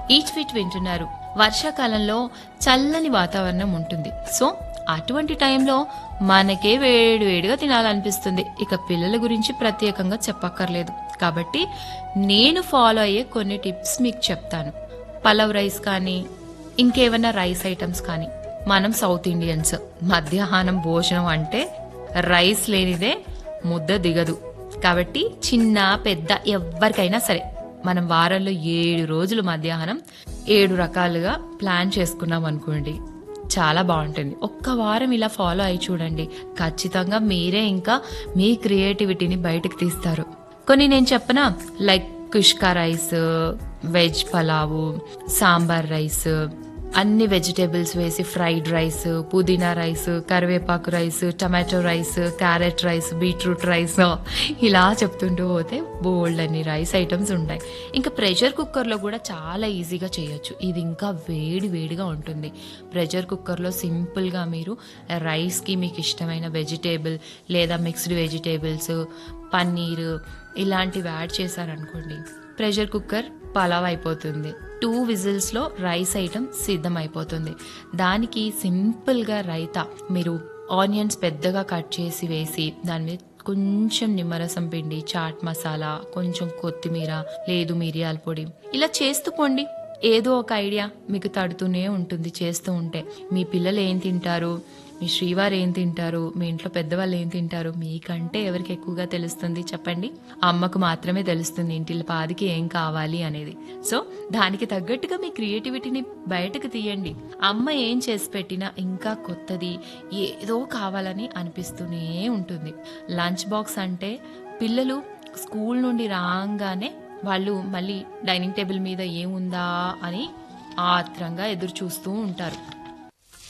each fit వింటున్నారు వర్షాకాలంలో చల్లని వాతావరణం ఉంటుంది సో అటువంటి టైంలో మనకే వేడి వేడిగా తినాలనిపిస్తుంది ఇక పిల్లల గురించి ప్రత్యేకంగా చెప్పక్కర్లేదు కాబట్టి నేను ఫాలో అయ్యే కొన్ని టిప్స్ మీకు చెప్తాను పలవ్ రైస్ కానీ ఇంకేమైనా రైస్ ఐటమ్స్ కానీ మనం సౌత్ ఇండియన్స్ మధ్యాహ్నం భోజనం అంటే రైస్ లేనిదే ముద్ద దిగదు కాబట్టి చిన్న పెద్ద ఎవరికైనా సరే మనం వారంలో ఏడు రోజులు మధ్యాహ్నం ఏడు రకాలుగా ప్లాన్ చేసుకున్నాం అనుకోండి చాలా బాగుంటుంది ఒక్క వారం ఇలా ఫాలో అయి చూడండి ఖచ్చితంగా మీరే ఇంకా మీ క్రియేటివిటీని బయటకు తీస్తారు కొన్ని నేను చెప్పనా like kushka rice veg pulao sambar rice అన్ని వెజిటేబుల్స్ వేసి ఫ్రైడ్ రైస్ పుదీనా రైస్ కరివేపాకు rice tomato rice carrot rice beetroot rice ఇలా చెప్తుంటూ పోతే బోల్డ్ అన్ని రైస్ ఐటమ్స్ ఉంటాయి ఇంకా ప్రెషర్ కుక్కర్లో కూడా చాలా ఈజీగా చేయొచ్చు ఇది ఇంకా వేడి వేడిగా ఉంటుంది ప్రెషర్ కుక్కర్లో సింపుల్గా మీరు రైస్కి మీకు ఇష్టమైన వెజిటేబుల్ లేదా మిక్స్డ్ వెజిటేబుల్స్ పన్నీర్ ఇలాంటివి యాడ్ చేశారనుకోండి ప్రెషర్ కుక్కర్ పలావ్ అయిపోతుంది టూ విజిల్స్లో రైస్ ఐటమ్ సిద్ధం అయిపోతుంది దానికి సింపుల్గా రైతా మీరు ఆనియన్స్ పెద్దగా కట్ చేసి వేసి దాని మీద కొంచెం నిమ్మరసం పిండి చాట్ మసాలా కొంచెం కొత్తిమీర లేదు మిరియాల పొడి ఇలా చేస్తూ పోండి ఏదో ఒక ఐడియా మీకు తడుతూనే ఉంటుంది చేస్తూ ఉంటే మీ పిల్లలు ఏం తింటారు మీ శ్రీవారు ఏం తింటారు మీ ఇంట్లో పెద్దవాళ్ళు ఏం తింటారు మీకంటే ఎవరికి ఎక్కువగా తెలుస్తుంది చెప్పండి అమ్మకు మాత్రమే తెలుస్తుంది ఇంటిల పాదికి ఏం కావాలి అనేది సో దానికి తగ్గట్టుగా మీ క్రియేటివిటీని బయటకు తీయండి అమ్మ ఏం చేసి పెట్టినా ఇంకా కొత్తది ఏదో కావాలని అనిపిస్తూనే ఉంటుంది లంచ్ బాక్స్ అంటే పిల్లలు స్కూల్ నుండి రాగానే వాళ్ళు మళ్ళీ డైనింగ్ టేబుల్ మీద ఏముందా అని ఆత్రంగా ఎదురు చూస్తూ ఉంటారు